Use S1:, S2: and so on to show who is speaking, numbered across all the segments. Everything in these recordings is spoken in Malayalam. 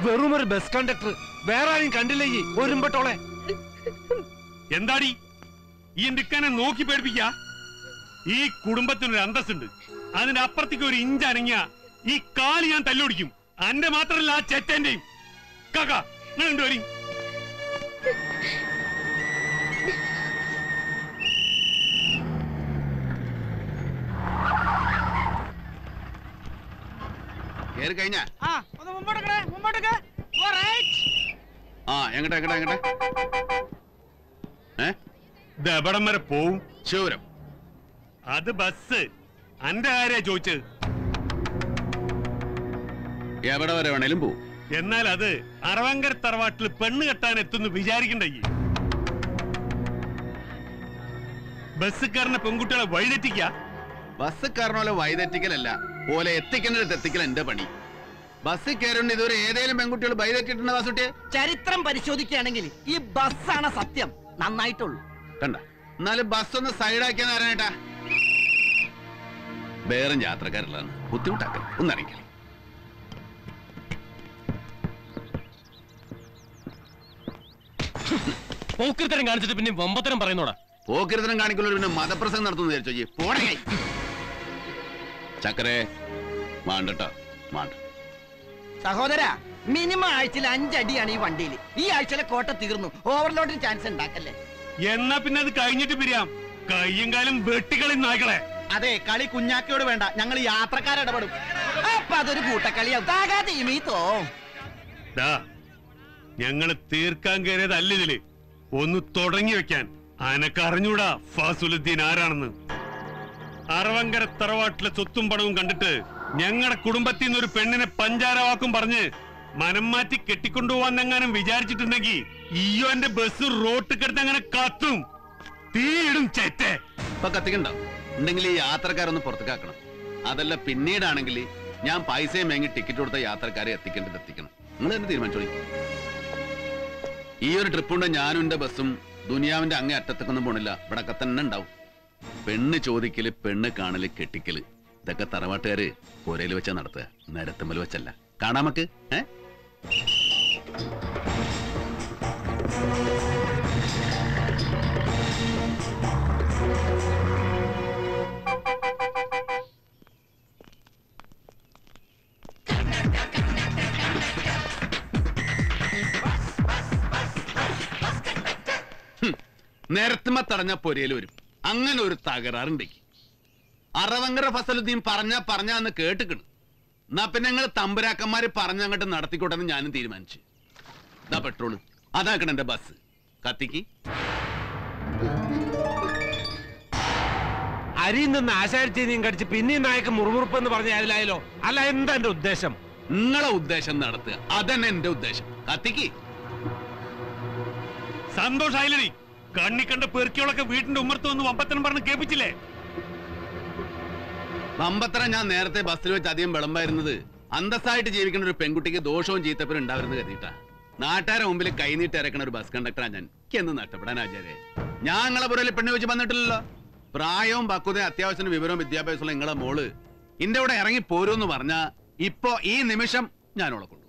S1: വെറും ഒരു ബസ് കണ്ടക്ടർ വേറെ ആരും കണ്ടില്ലേ ഈ ഒരുമ്പട്ടോളെ
S2: എന്താടി ഈ നിക്കാനെ നോക്കി പേടിപ്പിക്ക ഈ കുടുംബത്തിനൊരു അന്തസ്സുണ്ട് അതിന്റെ അപ്പുറത്തേക്ക് ഒരു ഇഞ്ച് അനങ്ങിയ ഈ കാല് ഞാൻ തല്ലോടിക്കും അന്റെ മാത്രമല്ല ആ ചെറ്റന്റെയും കാക്ക നിങ്ങൾ വരി
S3: കേറി കഴിഞ്ഞ
S4: ആ ഒന്ന് മുമ്പോട്ടേക്കണേ മുമ്പോട്ടേക്ക് Go right.
S3: ആ എങ്ങട്ടെ എങ്ങട്ടെ എങ്ങട്ടെ ഏ
S2: ഇത് എവിടം വരെ പോവും
S3: ശിവരം
S2: അത് ബസ് അന്റെ ആരെയാ ചോദിച്ചത്
S3: എവിടെ വരെ വേണേലും പോവും
S2: എന്നാൽ അത് അറവങ്കര തറവാട്ടിൽ പെണ്ണ് കെട്ടാൻ എത്തുന്നു വിചാരിക്കണ്ട ഈ ബസ് കയറുന്ന പെൺകുട്ടികളെ വഴിതെറ്റിക്ക
S3: ബസ് കയറണ വൈതെറ്റിക്കലല്ല പോലെ എത്തിക്കേണ്ടത് എത്തിക്കൽ എന്റെ പണി ബസ്സിൽ കയറുണ്ട് ഇതുവരെ ഏതെങ്കിലും പെൺകുട്ടികൾ വൈതെറ്റിട്ടുണ്ട് വാസുട്ടിയെ
S4: ചരിത്രം പരിശോധിക്കുകയാണെങ്കിൽ ഈ ബസ്സാണ് സത്യം നന്നായിട്ടുള്ളൂ
S3: കണ്ട എന്നാലും ബസ് ഒന്ന് സൈഡാക്കിയെന്ന് പറയാനേട്ടാ വേറെ യാത്രക്കാരുള്ളതാണ് ബുദ്ധിമുട്ടാക്കൽ ഒന്നിറങ്ങിക്കൽ
S1: പോക്കിരിത്തരം കാണിച്ചിട്ട് പിന്നെ വമ്പത്തരം പറയുന്നോടാ
S3: പോക്കിരുത്തരം കാണിക്കുള്ള പിന്നെ മതപ്രസംഗം നടത്തുന്നു വിചാരിച്ചോ ജി പോടേ ചക്കരേ മാണ്ടട്ടോ മാണ്ട
S4: സഹോദര മിനിമം ആഴ്ചയിൽ അഞ്ചടിയാണ് ഈ വണ്ടിയിൽ ഈ ആഴ്ചയിലെ കോട്ട തീർന്നു ഓവർലോഡിന് ചാൻസ് ഉണ്ടാക്കല്ലേ
S2: എന്നാ പിന്നെ അത് കഴിഞ്ഞിട്ട് പിരിയാം കയ്യും കാലും വെട്ടിക്കളി നായ്ക്കളെ
S4: അതെ കളി കുഞ്ഞാക്കയോട് വേണ്ട ഞങ്ങൾ യാത്രക്കാരിടപെടും അപ്പൊ അതൊരു കൂട്ടക്കളിയാവും താകാതെ ഈ മീത്തോ
S2: ദാ ഞങ്ങള് തീർക്കാൻ കയറിയതല്ല ഇതില് ഒന്ന് തുടങ്ങി വെക്കാൻ അനക്കറിഞ്ഞൂടാ ഫാസുലുദ്ദീൻ ആരാണെന്ന് അറവങ്കര തറവാട്ടിലെ സ്വത്തും പണവും കണ്ടിട്ട് ഞങ്ങളുടെ കുടുംബത്തിൽ നിന്ന് ഒരു പെണ്ണിനെ പഞ്ചാരവാക്കും പറഞ്ഞ് മനം മാറ്റി കെട്ടിക്കൊണ്ടുപോവാൻ എങ്ങാനും വിചാരിച്ചിട്ടുണ്ടെങ്കിൽ ഈയോ എന്റെ ബസ് റോട്ട് കിടന്ന് അങ്ങനെ കത്തും തീയിടും ചേറ്റേ
S3: ഇപ്പൊ കത്തിക്കണ്ട ഉണ്ടെങ്കിൽ ഈ യാത്രക്കാരൊന്ന് പുറത്തേക്കാക്കണം അതല്ല പിന്നീടാണെങ്കിൽ ഞാൻ പൈസയും വാങ്ങി ടിക്കറ്റ് കൊടുത്ത യാത്രക്കാരെ എത്തിക്കേണ്ടത് എത്തിക്കണം നിങ്ങൾ തന്നെ തീരുമാനിച്ചോളി ഈ ഒരു ട്രിപ്പ് കൊണ്ട് ഞാനും എന്റെ ബസ്സും ദുനിയാവിന്റെ അങ്ങേ അറ്റത്തേക്കൊന്നും പോണില്ല ഇവിടൊക്കെ തന്നെ ഉണ്ടാവും പെണ്ണ് ചോദിക്കല് പെണ്ണ് കാണല് കെട്ടിക്കല് ഇതൊക്കെ തറവാട്ടുകാര് പുരയിൽ വെച്ചാ നടത്തുക നിരത്തുമ്മൽ വെച്ചല്ല കാണാമക്ക് ഏ നിരത്തുമ്മ തടഞ്ഞ പൊരയിൽ വരും അങ്ങനെ ഒരു തകരാറുണ്ടെങ്കിൽ അറവങ്കര ഫസലുദ്ദീൻ പറഞ്ഞ പറഞ്ഞാന്ന് കേട്ടിക്കണ് എന്നാ പിന്നെ ഞങ്ങൾ തമ്പുരാക്കന്മാര് പറഞ്ഞങ്ങോട്ട് നടത്തിക്കോട്ടെന്ന് ഞാനും തീരുമാനിച്ചു ഇതാ പെട്രോള് അതാക്കണ എന്റെ ബസ് കത്തിക്ക്
S1: അരിയിൽ നിന്ന് ആശാരിച്ചീനിയും കടിച്ച് പിന്നെയും നായക്ക് മുറുമുറുപ്പ് എന്ന് പറഞ്ഞ അതിലായാലോ അല്ല എന്താ എന്റെ ഉദ്ദേശം
S3: നിങ്ങളെ ഉദ്ദേശം നടത്തുക അതന്നെ എന്റെ ഉദ്ദേശം കത്തിക്ക്
S2: സന്തോഷായില്ലടി കണ്ണി കണ്ട പെറുക്കികളൊക്കെ വീടിന്റെ ഉമ്മർത്ത് വന്ന് വമ്പത്തനം പറഞ്ഞ് കേൾപ്പിച്ചില്ലേ
S3: വമ്പത്തറ ഞാൻ നേരത്തെ ബസ്സിൽ വെച്ച് അധികം വിളമ്പായിരുന്നത് അന്തസ്സായിട്ട് ജീവിക്കുന്ന ഒരു പെൺകുട്ടിക്ക് ദോഷവും ചീത്തപ്പനും ഉണ്ടാവരുന്നത് കരുതിയിട്ടാ നാട്ടുകാരെ മുമ്പിൽ കൈനീട്ട് ഇറക്കണ ഒരു ബസ് കണ്ടക്ടറാ ഞാൻ എന്ന് നഷ്ടപ്പെടാൻ ആചാര്യ ഞാൻ നിങ്ങളെ പുറയിൽ പെണ്ണ് വെച്ച് വന്നിട്ടില്ലല്ലോ പ്രായവും പക്വതയും അത്യാവശ്യം വിവരവും വിദ്യാഭ്യാസമുള്ള നിങ്ങളെ മോള് ഇന്റെ ഇവിടെ ഇറങ്ങി പോരൂന്ന് പറഞ്ഞാ ഇപ്പോ ഈ നിമിഷം ഞാൻ ഓളെ കൊണ്ടു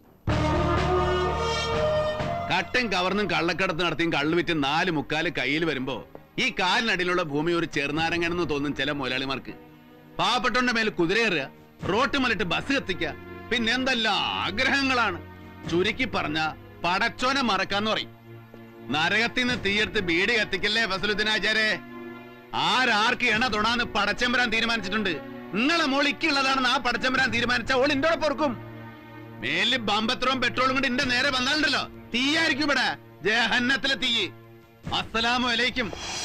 S3: കട്ടും കവർന്നും കള്ളക്കടത്ത് നടത്തിയും കള്ളു വിറ്റ് നാല് മുക്കാല് കയ്യിൽ വരുമ്പോ ഈ കാലിനടിയിലുള്ള ഭൂമി ഒരു ചെറുനാരങ്ങണെന്ന് തോന്നും ചില മുതലാളിമാർക്ക് പാവപ്പെട്ടവന്റെ മേൽ കുതിരയേറുക റോട്ട് മലിട്ട് ബസ് കത്തിക്കുക പിന്നെ എന്തെല്ലാം ആഗ്രഹങ്ങളാണ് ചുരുക്കി പറഞ്ഞ പടച്ചോനെ മറക്കാന്ന് പറയും നരകത്തിൽ നിന്ന് തീയെടുത്ത് ബീഡി കത്തിക്കല്ലേ ഫസലുദ്ദീനാചാരെ ആരാർക്ക് എണ തൊടാന്ന് പടച്ചമ്പരാൻ തീരുമാനിച്ചിട്ടുണ്ട് നിങ്ങളെ മോളിക്കുള്ളതാണെന്ന് ആ പടച്ചമ്പരാൻ തീരുമാനിച്ച ഓൾ ഇന്റെ പൊറുക്കും മേലിൽ ബമ്പത്രവും പെട്രോളും കൊണ്ട് ഇന്റെ നേരെ വന്നാലുണ്ടല്ലോ തീയായിരിക്കും ഇവിടെ ജഹന്നത്തിലെ തീ അസ്സലാമു അലൈക്കും